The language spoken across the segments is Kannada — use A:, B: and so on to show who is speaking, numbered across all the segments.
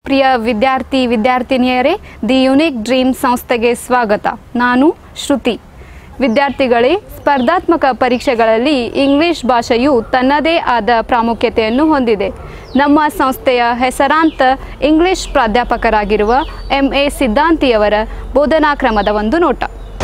A: ಪ್ರಿಯ ವಿದ್ಯಾರ್ಥಿ ವಿದ್ಯಾರ್ಥಿನಿಯರೇ ದಿ ಯುನಿಕ್ ಡ್ರೀಮ್ ಸಂಸ್ಥೆಗೆ ಸ್ವಾಗತ ನಾನು ಶ್ರುತಿ ವಿದ್ಯಾರ್ಥಿಗಳೇ ಸ್ಪರ್ಧಾತ್ಮಕ ಪರೀಕ್ಷೆಗಳಲ್ಲಿ ಇಂಗ್ಲಿಷ್ ಭಾಷೆಯು ತನ್ನದೇ ಆದ ಪ್ರಾಮುಖ್ಯತೆಯನ್ನು ಹೊಂದಿದೆ ನಮ್ಮ ಸಂಸ್ಥೆಯ ಹೆಸರಾಂತ ಇಂಗ್ಲಿಷ್ ಪ್ರಾಧ್ಯಾಪಕರಾಗಿರುವ ಎಂ ಎ ಸಿದ್ಧಾಂತಿಯವರ ಬೋಧನಾ ಕ್ರಮದ ಒಂದು ನೋಟ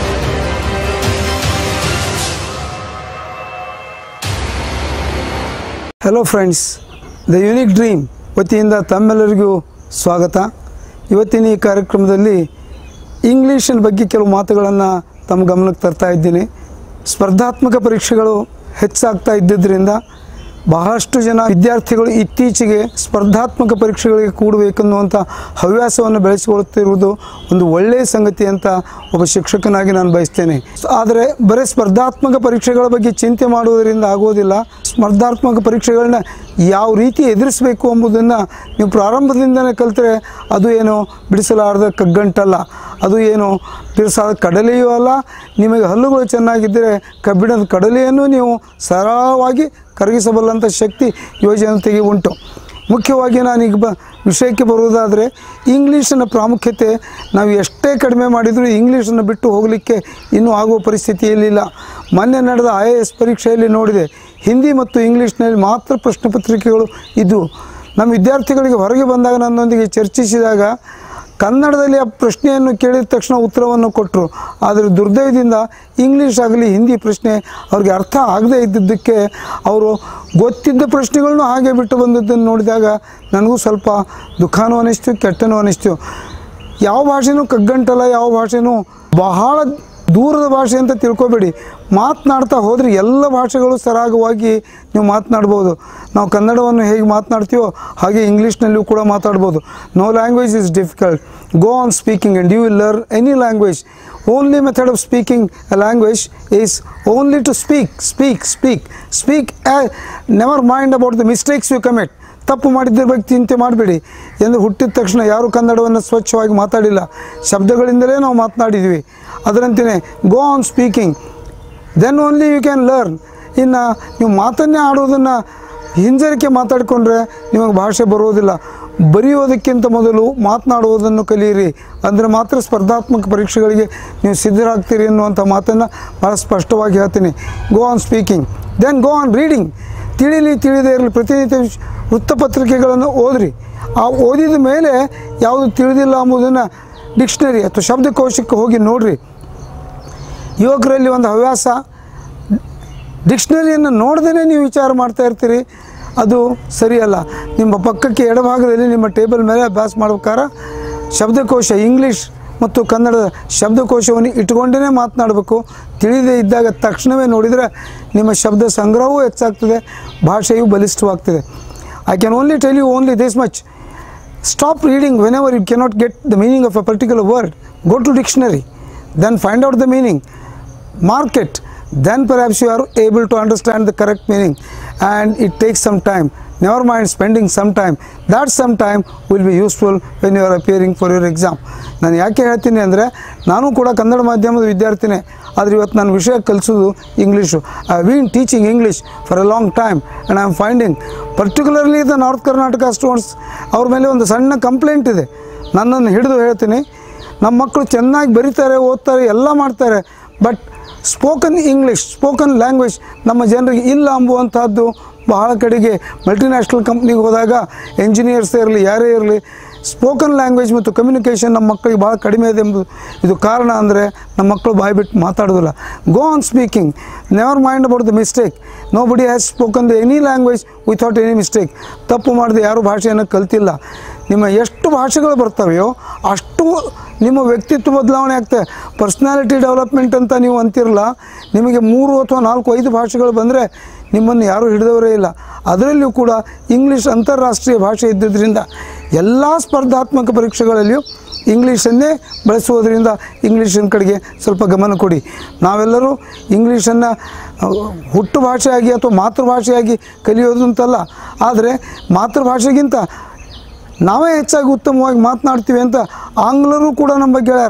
B: hello friends the unique dream ವತಿಯಿಂದ ತಮ್ಮೆಲ್ಲರಿಗೂ ಸ್ವಾಗತ ಇವತ್ತಿನ ಈ ಕಾರ್ಯಕ್ರಮದಲ್ಲಿ ಇಂಗ್ಲೀಷಿನ ಬಗ್ಗೆ ಕೆಲವು ಮಾತುಗಳನ್ನು ತಮ್ಮ ಗಮನಕ್ಕೆ ತರ್ತಾ ಇದ್ದೀನಿ ಸ್ಪರ್ಧಾತ್ಮಕ ಪರೀಕ್ಷೆಗಳು ಹೆಚ್ಚಾಗ್ತಾ ಇದ್ದಿದ್ದರಿಂದ ಬಹಳಷ್ಟು ಜನ ವಿದ್ಯಾರ್ಥಿಗಳು ಇತ್ತೀಚೆಗೆ ಸ್ಪರ್ಧಾತ್ಮಕ ಪರೀಕ್ಷೆಗಳಿಗೆ ಕೂಡಬೇಕನ್ನುವಂಥ ಹವ್ಯಾಸವನ್ನು ಬೆಳೆಸಿಕೊಳ್ಳುತ್ತಿರುವುದು ಒಂದು ಒಳ್ಳೆಯ ಸಂಗತಿ ಅಂತ ಒಬ್ಬ ಶಿಕ್ಷಕನಾಗಿ ನಾನು ಬಯಸ್ತೇನೆ ಆದರೆ ಬರೀ ಸ್ಪರ್ಧಾತ್ಮಕ ಪರೀಕ್ಷೆಗಳ ಬಗ್ಗೆ ಚಿಂತೆ ಮಾಡುವುದರಿಂದ ಆಗೋದಿಲ್ಲ ಸ್ಪರ್ಧಾತ್ಮಕ ಪರೀಕ್ಷೆಗಳನ್ನ ಯಾವ ರೀತಿ ಎದುರಿಸಬೇಕು ಎಂಬುದನ್ನು ನೀವು ಪ್ರಾರಂಭದಿಂದಲೇ ಕಲಿತರೆ ಅದು ಏನು ಬಿಡಿಸಲಾರದ ಕಗ್ಗಂಟಲ್ಲ ಅದು ಏನು ಬಿಡಿಸಾದ ಕಡಲೆಯೂ ಅಲ್ಲ ನಿಮಗೆ ಹಲ್ಲುಗಳು ಚೆನ್ನಾಗಿದ್ದರೆ ಕಬ್ಬಿಣದ ಕಡಲೆಯನ್ನು ನೀವು ಸರಳವಾಗಿ ಕರಗಿಸಬಲ್ಲಂಥ ಶಕ್ತಿ ಯುವಜನತೆಗೆ ಉಂಟು ಮುಖ್ಯವಾಗಿ ನಾನೀಗ ಬ ವಿಷಯಕ್ಕೆ ಬರುವುದಾದರೆ ಇಂಗ್ಲೀಷಿನ ಪ್ರಾಮುಖ್ಯತೆ ನಾವು ಎಷ್ಟೇ ಕಡಿಮೆ ಮಾಡಿದರೂ ಇಂಗ್ಲೀಷನ್ನು ಬಿಟ್ಟು ಹೋಗಲಿಕ್ಕೆ ಇನ್ನೂ ಆಗುವ ಪರಿಸ್ಥಿತಿಯಲ್ಲಿಲ್ಲ ಮೊನ್ನೆ ನಡೆದ ಐ ಎ ಎಸ್ ಪರೀಕ್ಷೆಯಲ್ಲಿ ನೋಡಿದೆ ಹಿಂದಿ ಮತ್ತು ಇಂಗ್ಲೀಷ್ನಲ್ಲಿ ಮಾತ್ರ ಪ್ರಶ್ನೆ ಪತ್ರಿಕೆಗಳು ಇದ್ದವು ನಮ್ಮ ವಿದ್ಯಾರ್ಥಿಗಳಿಗೆ ಹೊರಗೆ ಬಂದಾಗ ನನ್ನೊಂದಿಗೆ ಚರ್ಚಿಸಿದಾಗ ಕನ್ನಡದಲ್ಲಿ ಆ ಪ್ರಶ್ನೆಯನ್ನು ಕೇಳಿದ ತಕ್ಷಣ ಉತ್ತರವನ್ನು ಕೊಟ್ಟರು ಆದರೆ ದುರ್ದೈವದಿಂದ ಇಂಗ್ಲೀಷ್ ಆಗಲಿ ಹಿಂದಿ ಪ್ರಶ್ನೆ ಅವ್ರಿಗೆ ಅರ್ಥ ಆಗದೇ ಇದ್ದಿದ್ದಕ್ಕೆ ಅವರು ಗೊತ್ತಿದ್ದ ಪ್ರಶ್ನೆಗಳನ್ನು ಹಾಗೆ ಬಿಟ್ಟು ಬಂದದ್ದನ್ನು ನೋಡಿದಾಗ ನನಗೂ ಸ್ವಲ್ಪ ದುಃಖನೂ ಅನಿಸ್ತು ಕೆಟ್ಟನೂ ಅನಿಸ್ತು ಯಾವ ಭಾಷೆನೂ ಕಗ್ಗಂಟಲ್ಲ ಯಾವ ಭಾಷೆನೂ ಬಹಳ ದೂರದ ಭಾಷೆ ಅಂತ ತಿಳ್ಕೊಬೇಡಿ ಮಾತನಾಡ್ತಾ ಹೋದರೆ ಎಲ್ಲ ಭಾಷೆಗಳು ಸರಾಗವಾಗಿ ನೀವು ಮಾತನಾಡ್ಬೋದು ನಾವು ಕನ್ನಡವನ್ನು ಹೇಗೆ ಮಾತನಾಡ್ತೀವೋ ಹಾಗೆ ಇಂಗ್ಲೀಷ್ನಲ್ಲಿಯೂ ಕೂಡ ಮಾತಾಡ್ಬೋದು no language is difficult go on speaking and you will learn any language only method of speaking a language is only to speak speak speak speak never mind about the mistakes you commit ತಪ್ಪು ಮಾಡಿದ್ದರ ಬಗ್ಗೆ ಚಿಂತೆ ಮಾಡಬೇಡಿ ಎಂದು ಹುಟ್ಟಿದ ತಕ್ಷಣ ಯಾರು ಕನ್ನಡವನ್ನು ಸ್ವಚ್ಛವಾಗಿ ಮಾತಾಡಿಲ್ಲ ಶಬ್ದಗಳಿಂದಲೇ ನಾವು ಮಾತನಾಡಿದ್ವಿ ಅದರಂತೆಯೇ go on speaking then only you can learn ಇನ್ನು ನೀವು ಮಾತನ್ನೇ ಆಡೋದನ್ನು ಹಿಂಜರಿಕೆ ಮಾತಾಡಿಕೊಂಡ್ರೆ ನಿಮಗೆ ಭಾಷೆ ಬರೋದಿಲ್ಲ ಬರೆಯೋದಕ್ಕಿಂತ ಮೊದಲು ಮಾತನಾಡುವುದನ್ನು ಕಲಿಯಿರಿ ಅಂದರೆ ಮಾತ್ರ ಸ್ಪರ್ಧಾತ್ಮಕ ಪರೀಕ್ಷೆಗಳಿಗೆ ನೀವು ಸಿದ್ಧರಾಗ್ತೀರಿ ಅನ್ನುವಂಥ ಮಾತನ್ನು ಭಾಳ ಸ್ಪಷ್ಟವಾಗಿ ಹೇಳ್ತೀನಿ go on speaking then go on reading ತಿಳಿಲಿ ತಿಳಿದೇ ಇರಲಿ ಪ್ರತಿನಿತ್ಯ ವೃತ್ತಪತ್ರಿಕೆಗಳನ್ನು ಓದ್ರಿ ಆ ಓದಿದ ಮೇಲೆ ಯಾವುದು ತಿಳಿದಿಲ್ಲ ಎಂಬುದನ್ನು ಡಿಕ್ಷನರಿ ಅಥವಾ ಶಬ್ದಕೋಶಕ್ಕೆ ಹೋಗಿ ನೋಡಿರಿ ಯುವಕರಲ್ಲಿ ಒಂದು ಹವ್ಯಾಸ ಡಿಕ್ಷನರಿಯನ್ನು ನೋಡ್ದೇ ನೀವು ವಿಚಾರ ಮಾಡ್ತಾ ಇರ್ತೀರಿ ಅದು ಸರಿಯಲ್ಲ ನಿಮ್ಮ ಪಕ್ಕಕ್ಕೆ ಎಡಭಾಗದಲ್ಲಿ ನಿಮ್ಮ ಟೇಬಲ್ ಮೇಲೆ ಅಭ್ಯಾಸ ಮಾಡ್ಬೇಕಾರೆ ಶಬ್ದಕೋಶ ಇಂಗ್ಲೀಷ್ ಮತ್ತು ಕನ್ನಡದ ಶಬ್ದಕೋಶವನ್ನು ಇಟ್ಕೊಂಡೇ ಮಾತನಾಡಬೇಕು ತಿಳಿದೇ ಇದ್ದಾಗ ತಕ್ಷಣವೇ ನೋಡಿದರೆ ನಿಮ್ಮ ಶಬ್ದ ಸಂಗ್ರಹವೂ ಹೆಚ್ಚಾಗ್ತದೆ ಭಾಷೆಯು ಬಲಿಷ್ಠವಾಗ್ತದೆ I can only tell you only this much stop reading whenever you cannot get the meaning of a particular word go to dictionary then find out the meaning mark it then perhaps you are able to understand the correct meaning and it takes some time never mind spending some time that some time will be useful when you are appearing for your exam ನಾನು ಯಾಕೆ ಹೇಳ್ತೀನಿ ಅಂದರೆ ನಾನು ಕೂಡ ಕನ್ನಡ ಮಾಧ್ಯಮದ ವಿದ್ಯಾರ್ಥಿನೇ ಆದರೆ ಇವತ್ತು ನಾನು ವಿಷಯ ಕಲಿಸೋದು English I been teaching English for a long time and I am finding particularly the north Karnataka students ಅವ್ರ ಮೇಲೆ ಒಂದು ಸಣ್ಣ ಕಂಪ್ಲೇಂಟ್ ಇದೆ ನನ್ನನ್ನು ಹಿಡಿದು ಹೇಳ್ತೀನಿ ನಮ್ಮ ಮಕ್ಕಳು ಚೆನ್ನಾಗಿ ಬರೀತಾರೆ ಓದ್ತಾರೆ ಎಲ್ಲ ಮಾಡ್ತಾರೆ but spoken English spoken language ನಮ್ಮ ಜನರಿಗೆ ಇಲ್ಲ ಅಂಬುವಂಥದ್ದು ಬಹಳ ಕಡೆಗೆ ಮಲ್ಟಿನ್ಯಾಷನಲ್ ಕಂಪ್ನಿಗೆ ಹೋದಾಗ ಎಂಜಿನಿಯರ್ಸ್ ಇರಲಿ ಯಾರೇ ಇರಲಿ ಸ್ಪೋಕನ್ ಲ್ಯಾಂಗ್ವೇಜ್ ಮತ್ತು ಕಮ್ಯುನಿಕೇಷನ್ ನಮ್ಮ ಮಕ್ಕಳಿಗೆ ಭಾಳ ಕಡಿಮೆ ಇದೆ ಎಂಬುದು ಇದು ಕಾರಣ ಅಂದರೆ ನಮ್ಮ ಮಕ್ಕಳು ಬಾಯಿ ಬಿಟ್ಟು ಮಾತಾಡೋದಿಲ್ಲ go on speaking never mind about the mistake nobody has spoken the any language without any mistake ತಪ್ಪು ಮಾಡದೆ ಯಾರೂ ಭಾಷೆಯನ್ನು ಕಲ್ತಿಲ್ಲ ನಿಮ್ಮ ಎಷ್ಟು ಭಾಷೆಗಳು ಬರ್ತವೆಯೋ ಅಷ್ಟು ನಿಮ್ಮ ವ್ಯಕ್ತಿತ್ವ ಬದಲಾವಣೆ ಆಗ್ತದೆ ಪರ್ಸ್ನಾಲಿಟಿ ಡೆವಲಪ್ಮೆಂಟ್ ಅಂತ ನೀವು ಅಂತಿರಲ್ಲ ನಿಮಗೆ ಮೂರು ಅಥವಾ ನಾಲ್ಕು ಐದು ಭಾಷೆಗಳು ಬಂದರೆ ನಿಮ್ಮನ್ನು ಯಾರೂ ಹಿಡಿದವರೇ ಇಲ್ಲ ಅದರಲ್ಲಿಯೂ ಕೂಡ ಇಂಗ್ಲೀಷ್ ಅಂತಾರಾಷ್ಟ್ರೀಯ ಭಾಷೆ ಇದ್ದಿದ್ದರಿಂದ ಎಲ್ಲ ಸ್ಪರ್ಧಾತ್ಮಕ ಪರೀಕ್ಷೆಗಳಲ್ಲಿಯೂ ಇಂಗ್ಲೀಷನ್ನೇ ಬಳಸುವುದರಿಂದ ಇಂಗ್ಲೀಷಿನ ಕಡೆಗೆ ಸ್ವಲ್ಪ ಗಮನ ಕೊಡಿ ನಾವೆಲ್ಲರೂ ಇಂಗ್ಲೀಷನ್ನು ಹುಟ್ಟು ಭಾಷೆಯಾಗಿ ಅಥವಾ ಮಾತೃಭಾಷೆಯಾಗಿ ಕಲಿಯೋದು ಅಂತಲ್ಲ ಆದರೆ ಮಾತೃಭಾಷೆಗಿಂತ ನಾವೇ ಹೆಚ್ಚಾಗಿ ಉತ್ತಮವಾಗಿ ಮಾತನಾಡ್ತೀವಿ ಅಂತ ಆಂಗ್ಲರು ಕೂಡ ನಮ್ಮ ಬಗ್ಗೆ ಹೇಳ್ಯಾರ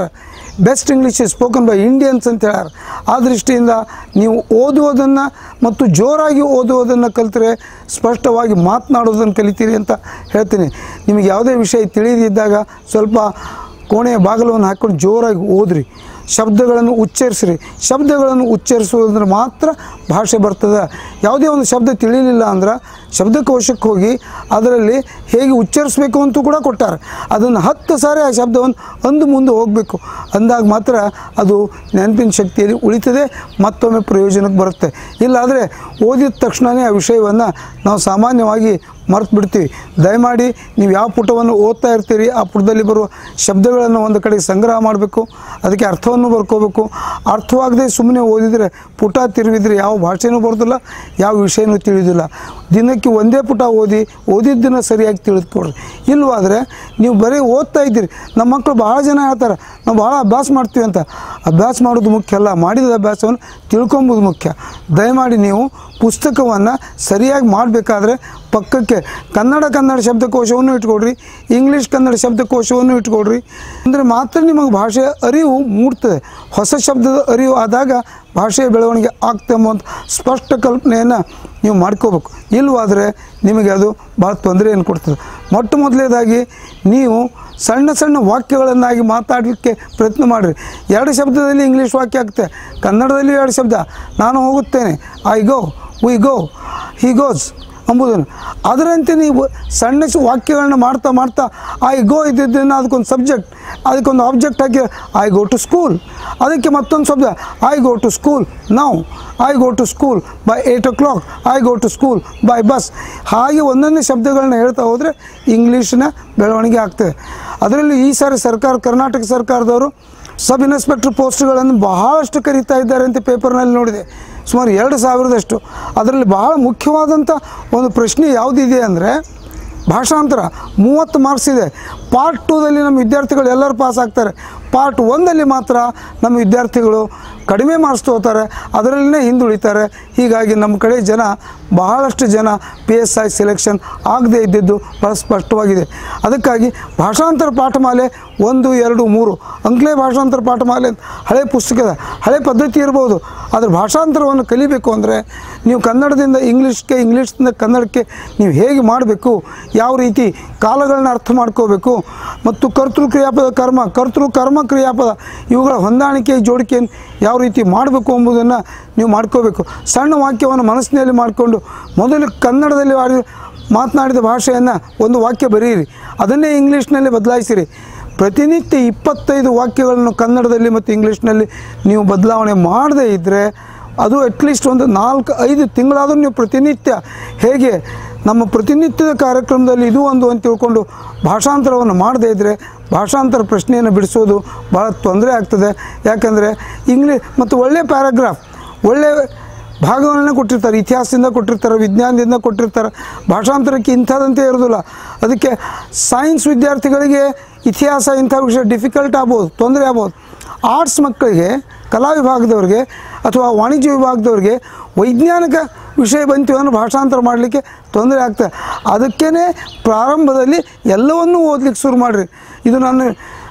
B: best English is spoken by Indians ಅಂತ ಹೇಳ್ಯಾರ ಆ ದೃಷ್ಟಿಯಿಂದ ನೀವು ಓದುವುದನ್ನು ಮತ್ತು ಜೋರಾಗಿ ಓದುವುದನ್ನು ಕಲಿತರೆ ಸ್ಪಷ್ಟವಾಗಿ ಮಾತನಾಡೋದನ್ನು ಕಲಿತೀರಿ ಅಂತ ಹೇಳ್ತೀನಿ ನಿಮಗೆ ಯಾವುದೇ ವಿಷಯ ತಿಳಿದಿದ್ದಾಗ ಸ್ವಲ್ಪ ಕೋಣೆಯ ಬಾಗಿಲವನ್ನು ಹಾಕ್ಕೊಂಡು ಜೋರಾಗಿ ಓದ್ರಿ ಶಬ್ದಗಳನ್ನು ಉಚ್ಚರಿಸ್ರಿ ಶಬ್ದಗಳನ್ನು ಉಚ್ಚರಿಸುವುದ್ರ ಮಾತ್ರ ಭಾಷೆ ಬರ್ತದೆ ಯಾವುದೇ ಒಂದು ಶಬ್ದ ತಿಳಿಲಿಲ್ಲ ಅಂದ್ರೆ ಶಬ್ದಕೋಶಕ್ಕೆ ಹೋಗಿ ಅದರಲ್ಲಿ ಹೇಗೆ ಉಚ್ಚರಿಸಬೇಕು ಅಂತೂ ಕೂಡ ಕೊಟ್ಟಾರೆ ಅದನ್ನು ಹತ್ತು ಸಾರಿ ಆ ಶಬ್ದವನ್ನು ಅಂದು ಮುಂದೆ ಹೋಗಬೇಕು ಅಂದಾಗ ಮಾತ್ರ ಅದು ನೆನಪಿನ ಶಕ್ತಿಯಲ್ಲಿ ಉಳಿತದೆ ಮತ್ತೊಮ್ಮೆ ಪ್ರಯೋಜನಕ್ಕೆ ಬರುತ್ತೆ ಇಲ್ಲಾದರೆ ಓದಿದ ತಕ್ಷಣವೇ ಆ ವಿಷಯವನ್ನು ನಾವು ಸಾಮಾನ್ಯವಾಗಿ ಮರ್ತು ಬಿಡ್ತೀವಿ ದಯಮಾಡಿ ನೀವು ಯಾವ ಪುಟವನ್ನು ಓದ್ತಾ ಇರ್ತೀರಿ ಆ ಪುಟದಲ್ಲಿ ಬರುವ ಶಬ್ದಗಳನ್ನು ಒಂದು ಕಡೆ ಸಂಗ್ರಹ ಮಾಡಬೇಕು ಅದಕ್ಕೆ ಅರ್ಥವನ್ನು ಬರ್ಕೋಬೇಕು ಅರ್ಥವಾಗದೆ ಸುಮ್ಮನೆ ಓದಿದರೆ ಪುಟ ತಿರುವಿದ್ರೆ ಯಾವ ಭಾಷೆನೂ ಬರೋದಿಲ್ಲ ಯಾವ ವಿಷಯನೂ ತಿಳಿಯೋದಿಲ್ಲ ದಿನಕ್ಕೆ ಒಂದೇ ಪುಟ ಓದಿ ಓದಿದ್ದನ್ನು ಸರಿಯಾಗಿ ತಿಳಿದುಕೊಡ್ರಿ ಇಲ್ಲವಾದರೆ ನೀವು ಬರೀ ಓದ್ತಾ ಇದ್ದೀರಿ ನಮ್ಮ ಮಕ್ಕಳು ಭಾಳ ಜನ ಹೇಳ್ತಾರೆ ನಾವು ಭಾಳ ಅಭ್ಯಾಸ ಮಾಡ್ತೀವಿ ಅಂತ ಅಭ್ಯಾಸ ಮಾಡೋದು ಮುಖ್ಯ ಅಲ್ಲ ಮಾಡಿದ ಅಭ್ಯಾಸವನ್ನು ತಿಳ್ಕೊಬೋದು ಮುಖ್ಯ ದಯಮಾಡಿ ನೀವು ಪುಸ್ತಕವನ್ನು ಸರಿಯಾಗಿ ಮಾಡಬೇಕಾದ್ರೆ ಪಕ್ಕಕ್ಕೆ ಕನ್ನಡ ಕನ್ನಡ ಶಬ್ದಕೋಶವನ್ನು ಇಟ್ಕೊಡ್ರಿ ಇಂಗ್ಲೀಷ್ ಕನ್ನಡ ಶಬ್ದಕೋಶವನ್ನು ಇಟ್ಕೊಡ್ರಿ ಅಂದರೆ ಮಾತ್ರ ನಿಮಗೆ ಭಾಷೆಯ ಅರಿವು ಮೂಡ್ತದೆ ಹೊಸ ಶಬ್ದದ ಅರಿವು ಆದಾಗ ಭಾಷೆಯ ಬೆಳವಣಿಗೆ ಆಗ್ತದೆ ಎಂಬುವಂಥ ಸ್ಪಷ್ಟ ಕಲ್ಪನೆಯನ್ನು ನೀವು ಮಾಡ್ಕೋಬೇಕು ಇಲ್ಲವಾದರೆ ನಿಮಗೆ ಅದು ಭಾಳ ತೊಂದರೆಯನ್ನು ಕೊಡ್ತದೆ ಮೊಟ್ಟ ಮೊದಲನೇದಾಗಿ ನೀವು ಸಣ್ಣ ಸಣ್ಣ ವಾಕ್ಯಗಳನ್ನಾಗಿ ಮಾತಾಡಲಿಕ್ಕೆ ಪ್ರಯತ್ನ ಮಾಡಿರಿ ಎರಡು ಶಬ್ದದಲ್ಲಿ ಇಂಗ್ಲೀಷ್ ವಾಕ್ಯ ಆಗುತ್ತೆ ಕನ್ನಡದಲ್ಲಿ ಎರಡು ಶಬ್ದ ನಾನು ಹೋಗುತ್ತೇನೆ I go we go he goes ಎಂಬುದನ್ನು ಅದರಂತೆ ನೀವು ಸಣ್ಣ ಸ- ವಾಕ್ಯಗಳನ್ನ ಮಾಡ್ತಾ ಮಾಡ್ತಾ ಐ ಗೋ ಇದ್ದಿದ್ದನ್ನು ಅದಕ್ಕೊಂದು ಸಬ್ಜೆಕ್ಟ್ ಅದಕ್ಕೊಂದು ಆಬ್ಜೆಕ್ಟ್ ಹಾಕಿ ಐ ಗೋ ಟು ಸ್ಕೂಲ್ ಅದಕ್ಕೆ ಮತ್ತೊಂದು ಶಬ್ದ ಐ ಗೋ ಟು ಸ್ಕೂಲ್ ನಾವು I go to school by eight o'clock I go to school by bus ಹಾಗೆ ಒಂದೊಂದೇ ಶಬ್ದಗಳನ್ನ ಹೇಳ್ತಾ ಹೋದರೆ ಇಂಗ್ಲೀಷಿನ ಬೆಳವಣಿಗೆ ಆಗ್ತದೆ ಅದರಲ್ಲಿ ಈ ಸಾರಿ ಸರ್ಕಾರ ಕರ್ನಾಟಕ ಸರ್ಕಾರದವರು ಸಬ್ ಇನ್ಸ್ಪೆಕ್ಟರ್ ಪೋಸ್ಟ್ಗಳನ್ನು ಬಹಳಷ್ಟು ಕರೀತಾ ಇದ್ದಾರೆ ಅಂತ ಪೇಪರ್ನಲ್ಲಿ ನೋಡಿದೆ ಸುಮಾರು ಎರಡು ಸಾವಿರದಷ್ಟು ಅದರಲ್ಲಿ ಬಹಳ ಮುಖ್ಯವಾದಂಥ ಒಂದು ಪ್ರಶ್ನೆ ಯಾವುದಿದೆ ಅಂದರೆ ಭಾಷಾಂತರ ಮೂವತ್ತು ಮಾರ್ಕ್ಸ್ ಇದೆ ಪಾರ್ಟ್ ಟೂದಲ್ಲಿ ನಮ್ಮ ವಿದ್ಯಾರ್ಥಿಗಳು ಎಲ್ಲರೂ ಪಾಸ್ ಆಗ್ತಾರೆ ಪಾರ್ಟ್ ಒಂದಲ್ಲಿ ಮಾತ್ರ ನಮ್ಮ ವಿದ್ಯಾರ್ಥಿಗಳು ಕಡಿಮೆ ಮಾರ್ಕ್ಸ್ ತೊಗೋತಾರೆ ಅದರಲ್ಲೇ ಹಿಂದುಳಿತಾರೆ ಹೀಗಾಗಿ ನಮ್ಮ ಕಡೆ ಜನ ಬಹಳಷ್ಟು ಜನ ಪಿ ಎಸ್ ಐ ಸೆಲೆಕ್ಷನ್ ಆಗದೇ ಇದ್ದಿದ್ದು ಭಾಳ ಸ್ಪಷ್ಟವಾಗಿದೆ ಅದಕ್ಕಾಗಿ ಭಾಷಾಂತರ ಪಾಠಮಾಲೆ ಒಂದು ಎರಡು ಮೂರು ಅಂಗ್ಲೇ ಭಾಷಾಂತರ ಪಾಠಮಾಲೆ ಅಂತ ಹಳೆ ಪುಸ್ತಕದ ಹಳೆ ಪದ್ಧತಿ ಇರ್ಬೋದು ಆದರೆ ಭಾಷಾಂತರವನ್ನು ಕಲಿಬೇಕು ಅಂದರೆ ನೀವು ಕನ್ನಡದಿಂದ ಇಂಗ್ಲೀಷ್ಗೆ ಇಂಗ್ಲೀಷ್ನಿಂದ ಕನ್ನಡಕ್ಕೆ ನೀವು ಹೇಗೆ ಮಾಡಬೇಕು ಯಾವ ರೀತಿ ಕಾಲಗಳನ್ನ ಅರ್ಥ ಮಾಡ್ಕೋಬೇಕು ಮತ್ತು ಕರ್ತೃ ಕ್ರಿಯಾಪದ ಕರ್ಮ ಕರ್ತೃ ಕರ್ಮ ಕ್ರಿಯಾಪದ ಇವುಗಳ ಹೊಂದಾಣಿಕೆ ಜೋಡಿಕೆಯನ್ನು ಯಾವ ರೀತಿ ಮಾಡಬೇಕು ಎಂಬುದನ್ನು ನೀವು ಮಾಡ್ಕೋಬೇಕು ಸಣ್ಣ ವಾಕ್ಯವನ್ನು ಮನಸ್ಸಿನಲ್ಲಿ ಮಾಡಿಕೊಂಡು ಮೊದಲು ಕನ್ನಡದಲ್ಲಿ ಆಡಿ ಮಾತನಾಡಿದ ಭಾಷೆಯನ್ನು ಒಂದು ವಾಕ್ಯ ಬರೆಯಿರಿ ಅದನ್ನೇ ಇಂಗ್ಲೀಷ್ನಲ್ಲಿ ಬದಲಾಯಿಸಿರಿ ಪ್ರತಿನಿತ್ಯ ಇಪ್ಪತ್ತೈದು ವಾಕ್ಯಗಳನ್ನು ಕನ್ನಡದಲ್ಲಿ ಮತ್ತು ಇಂಗ್ಲೀಷ್ನಲ್ಲಿ ನೀವು ಬದಲಾವಣೆ ಮಾಡದೇ ಇದ್ದರೆ ಅದು ಅಟ್ಲೀಸ್ಟ್ ಒಂದು ನಾಲ್ಕು ಐದು ತಿಂಗಳಾದರೂ ನೀವು ಪ್ರತಿನಿತ್ಯ ಹೇಗೆ ನಮ್ಮ ಪ್ರತಿನಿತ್ಯದ ಕಾರ್ಯಕ್ರಮದಲ್ಲಿ ಇದು ಒಂದು ಅಂತ ತಿಳ್ಕೊಂಡು ಭಾಷಾಂತರವನ್ನು ಮಾಡದೇ ಇದ್ದರೆ ಭಾಷಾಂತರ ಪ್ರಶ್ನೆಯನ್ನು ಬಿಡಿಸೋದು ಭಾಳ ತೊಂದರೆ ಆಗ್ತದೆ ಯಾಕಂದರೆ ಇಂಗ್ಲೀಷ್ ಮತ್ತು ಒಳ್ಳೆಯ ಪ್ಯಾರಾಗ್ರಾಫ್ ಒಳ್ಳೆಯ ಭಾಗಗಳನ್ನ ಕೊಟ್ಟಿರ್ತಾರೆ ಇತಿಹಾಸದಿಂದ ಕೊಟ್ಟಿರ್ತಾರೆ ವಿಜ್ಞಾನದಿಂದ ಕೊಟ್ಟಿರ್ತಾರೆ ಭಾಷಾಂತರಕ್ಕೆ ಇಂಥದ್ದಂತೆ ಇರೋದಿಲ್ಲ ಅದಕ್ಕೆ ಸೈನ್ಸ್ ವಿದ್ಯಾರ್ಥಿಗಳಿಗೆ ಇತಿಹಾಸ ಇಂಥ ವಿಷಯ ಡಿಫಿಕಲ್ಟ್ ಆಗ್ಬೋದು ತೊಂದರೆ ಆಗ್ಬೋದು ಆರ್ಟ್ಸ್ ಮಕ್ಕಳಿಗೆ ಕಲಾ ವಿಭಾಗದವ್ರಿಗೆ ಅಥವಾ ವಾಣಿಜ್ಯ ವಿಭಾಗದವ್ರಿಗೆ ವೈಜ್ಞಾನಿಕ ವಿಷಯ ಬಂತು ಅಂದ್ರೆ ಭಾಷಾಂತರ ಮಾಡಲಿಕ್ಕೆ ತೊಂದರೆ ಆಗ್ತದೆ ಅದಕ್ಕೇ ಪ್ರಾರಂಭದಲ್ಲಿ ಎಲ್ಲವನ್ನೂ ಓದಲಿಕ್ಕೆ ಶುರು ಮಾಡಿರಿ ಇದು ನಾನು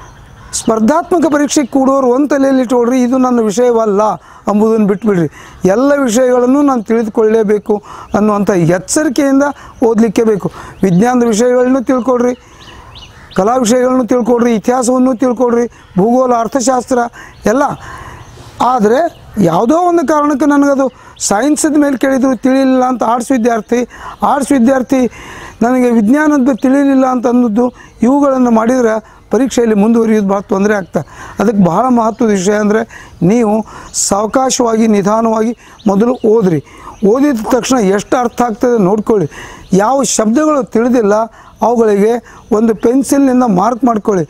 B: ಸ್ಪರ್ಧಾತ್ಮಕ ಪರೀಕ್ಷೆಗೆ ಕೂಡೋರು ಒಂದು ತಲೆಯಲ್ಲಿ ಇಟ್ಕೊಳ್ರಿ ಇದು ನನ್ನ ವಿಷಯವಲ್ಲ ಎಂಬುದನ್ನು ಬಿಟ್ಬಿಡ್ರಿ ಎಲ್ಲ ವಿಷಯಗಳನ್ನು ನಾನು ತಿಳಿದುಕೊಳ್ಳಲೇಬೇಕು ಅನ್ನುವಂಥ ಎಚ್ಚರಿಕೆಯಿಂದ ಓದಲಿಕ್ಕೆ ಬೇಕು ವಿಜ್ಞಾನದ ವಿಷಯಗಳನ್ನು ತಿಳ್ಕೊಳ್ರಿ ಕಲಾ ವಿಷಯಗಳನ್ನು ತಿಳ್ಕೊಳ್ರಿ ಇತಿಹಾಸವನ್ನು ತಿಳ್ಕೊಳ್ರಿ ಭೂಗೋಳ ಅರ್ಥಶಾಸ್ತ್ರ ಎಲ್ಲ ಆದರೆ ಯಾವುದೋ ಒಂದು ಕಾರಣಕ್ಕೆ ನನಗದು ಸೈನ್ಸದ ಮೇಲೆ ಕೇಳಿದ್ರು ತಿಳಿಲಿಲ್ಲ ಅಂತ ಆರ್ಟ್ಸ್ ವಿದ್ಯಾರ್ಥಿ ಆರ್ಟ್ಸ್ ವಿದ್ಯಾರ್ಥಿ ನನಗೆ ವಿಜ್ಞಾನದ ಬಗ್ಗೆ ತಿಳಿಲಿಲ್ಲ ಅಂತ ಅನ್ನೋದು ಇವುಗಳನ್ನು ಮಾಡಿದರೆ ಪರೀಕ್ಷೆಯಲ್ಲಿ ಮುಂದುವರಿಯೋದು ಭಾಳ ತೊಂದರೆ ಆಗ್ತದೆ ಅದಕ್ಕೆ ಬಹಳ ಮಹತ್ವದ ವಿಷಯ ಅಂದರೆ ನೀವು ಸಾವಕಾಶವಾಗಿ ನಿಧಾನವಾಗಿ ಮೊದಲು ಓದ್ರಿ ಓದಿದ ತಕ್ಷಣ ಎಷ್ಟು ಅರ್ಥ ಆಗ್ತದೆ ನೋಡ್ಕೊಳ್ಳಿ ಯಾವ ಶಬ್ದಗಳು ತಿಳಿದಿಲ್ಲ ಅವುಗಳಿಗೆ ಒಂದು ಪೆನ್ಸಿಲ್ನಿಂದ ಮಾರ್ಕ್ ಮಾಡ್ಕೊಳ್ಳಿ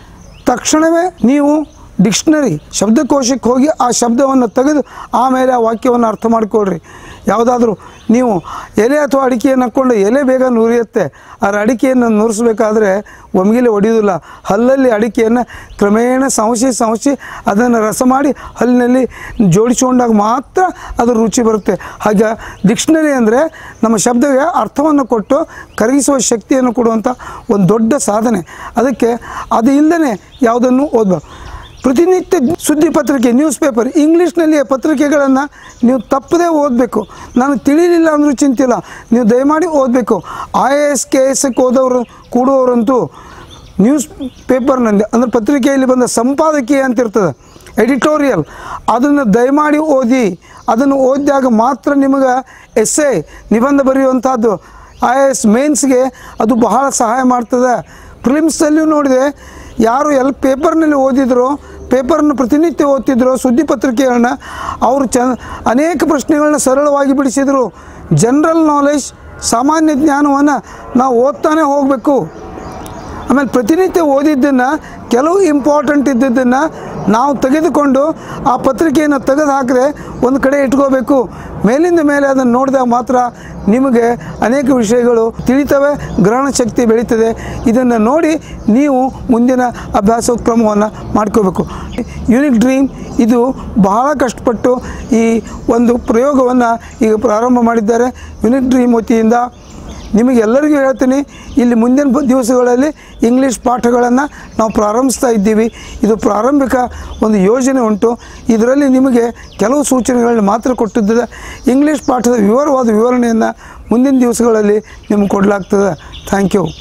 B: ತಕ್ಷಣವೇ ನೀವು ಡಿಕ್ಷನರಿ ಶಬ್ದಕೋಶಕ್ಕೆ ಹೋಗಿ ಆ ಶಬ್ದವನ್ನು ತೆಗೆದು ಆಮೇಲೆ ಆ ವಾಕ್ಯವನ್ನು ಅರ್ಥ ಮಾಡ್ಕೊಳ್ರಿ ಯಾವುದಾದ್ರೂ ನೀವು ಎಲೆ ಅಥವಾ ಅಡಿಕೆಯನ್ನು ಹಾಕ್ಕೊಂಡು ಎಲೆ ಬೇಗ ನುರಿಯುತ್ತೆ ಆ ಅಡಿಕೆಯನ್ನು ನುರಿಸ್ಬೇಕಾದ್ರೆ ಒಮ್ಗಿಲೆ ಹೊಡೆಯೋದಿಲ್ಲ ಹಲ್ಲಲ್ಲಿ ಅಡಿಕೆಯನ್ನು ಕ್ರಮೇಣ ಸಂಶಿ ಸಂಶಿ ಅದನ್ನು ರಸ ಮಾಡಿ ಹಲ್ಲಿನಲ್ಲಿ ಜೋಡಿಸ್ಕೊಂಡಾಗ ಮಾತ್ರ ಅದು ರುಚಿ ಬರುತ್ತೆ ಹಾಗೆ ಡಿಕ್ಷನರಿ ಅಂದರೆ ನಮ್ಮ ಶಬ್ದಕ್ಕೆ ಅರ್ಥವನ್ನು ಕೊಟ್ಟು ಕರಗಿಸುವ ಶಕ್ತಿಯನ್ನು ಕೊಡುವಂಥ ಒಂದು ದೊಡ್ಡ ಸಾಧನೆ ಅದಕ್ಕೆ ಅದು ಇಲ್ಲದೇ ಯಾವುದನ್ನು ಓದಬೇಕು ಪ್ರತಿನಿತ್ಯ ಸುದ್ದಿ ಪತ್ರಿಕೆ ನ್ಯೂಸ್ ಪೇಪರ್ ಇಂಗ್ಲೀಷ್ನಲ್ಲಿ ಪತ್ರಿಕೆಗಳನ್ನು ನೀವು ತಪ್ಪದೇ ಓದಬೇಕು ನನಗೆ ತಿಳಿಲಿಲ್ಲ ಅಂದರೂ ಚಿಂತಿಲ್ಲ ನೀವು ದಯಮಾಡಿ ಓದಬೇಕು ಐ ಎ ಎಸ್ ಕೆ ಎಸ್ಗೆ ಹೋದವರು ಕೂಡುವವರಂತೂ ನ್ಯೂಸ್ ಪೇಪರ್ನಲ್ಲಿ ಅಂದರೆ ಪತ್ರಿಕೆಯಲ್ಲಿ ಬಂದ ಸಂಪಾದಕೀಯ ಅಂತ ಇರ್ತದೆ ಎಡಿಟೋರಿಯಲ್ ಅದನ್ನು ದಯಮಾಡಿ ಓದಿ ಅದನ್ನು ಓದಿದಾಗ ಮಾತ್ರ ನಿಮಗೆ ಎಸ್ಸೆ ನಿಬಂಧ ಬರೆಯುವಂಥದ್ದು ಐ ಎ ಎಸ್ ಮೇನ್ಸ್ಗೆ ಅದು ಬಹಳ ಸಹಾಯ ಮಾಡ್ತದೆ ಪ್ರಿಲಿಮ್ಸಲ್ಲಿಯೂ ನೋಡಿದೆ ಯಾರು ಎಲ್ಲಿ ಪೇಪರ್ನಲ್ಲಿ ಓದಿದ್ರೋ ಪೇಪರ್ನ ಪ್ರತಿನಿತ್ಯ ಓದ್ತಿದ್ರು ಸುದ್ದಿ ಪತ್ರಿಕೆಗಳನ್ನ ಅವರು ಚ ಅನೇಕ ಪ್ರಶ್ನೆಗಳನ್ನ ಸರಳವಾಗಿ ಬಿಡಿಸಿದರು ಜನರಲ್ ನಾಲೆಜ್ ಸಾಮಾನ್ಯ ಜ್ಞಾನವನ್ನು ನಾವು ಓದ್ತಾನೆ ಹೋಗಬೇಕು ಆಮೇಲೆ ಪ್ರತಿನಿತ್ಯ ಓದಿದ್ದನ್ನು ಕೆಲವು ಇಂಪಾರ್ಟೆಂಟ್ ಇದ್ದದ್ದನ್ನು ನಾವು ತೆಗೆದುಕೊಂಡು ಆ ಪತ್ರಿಕೆಯನ್ನು ತೆಗೆದು ಹಾಕಿದ್ರೆ ಒಂದು ಕಡೆ ಇಟ್ಕೋಬೇಕು ಮೇಲಿಂದ ಮೇಲೆ ಅದನ್ನು ನೋಡಿದಾಗ ಮಾತ್ರ ನಿಮಗೆ ಅನೇಕ ವಿಷಯಗಳು ತಿಳಿತವೆ ಗ್ರಹಣ ಶಕ್ತಿ ಬೆಳೀತದೆ ಇದನ್ನು ನೋಡಿ ನೀವು ಮುಂದಿನ ಅಭ್ಯಾಸ ಕ್ರಮವನ್ನು ಮಾಡ್ಕೋಬೇಕು ಯುನಿಕ್ ಡ್ರೀಮ್ ಇದು ಬಹಳ ಕಷ್ಟಪಟ್ಟು ಈ ಒಂದು ಪ್ರಯೋಗವನ್ನು ಈಗ ಪ್ರಾರಂಭ ಮಾಡಿದ್ದಾರೆ ಯುನಿಕ್ ಡ್ರೀಮ್ ವತಿಯಿಂದ ನಿಮಗೆಲ್ಲರಿಗೂ ಹೇಳ್ತೀನಿ ಇಲ್ಲಿ ಮುಂದಿನ ಬ- ದಿವಸಗಳಲ್ಲಿ ಇಂಗ್ಲೀಷ್ ಪಾಠಗಳನ್ನು ನಾವು ಪ್ರಾರಂಭಿಸ್ತಾ ಇದ್ದೀವಿ ಇದು ಪ್ರಾರಂಭಿಕ ಒಂದು ಯೋಜನೆ ಉಂಟು ಇದರಲ್ಲಿ ನಿಮಗೆ ಕೆಲವು ಸೂಚನೆಗಳನ್ನ ಮಾತ್ರ ಕೊಟ್ಟಿದ್ದೆ ಇಂಗ್ಲೀಷ್ ಪಾಠದ ವಿವರವಾದ ವಿವರಣೆಯನ್ನು ಮುಂದಿನ ದಿವಸಗಳಲ್ಲಿ ನಿಮಗೆ ಕೊಡಲಾಗ್ತದೆ ಥ್ಯಾಂಕ್ ಯು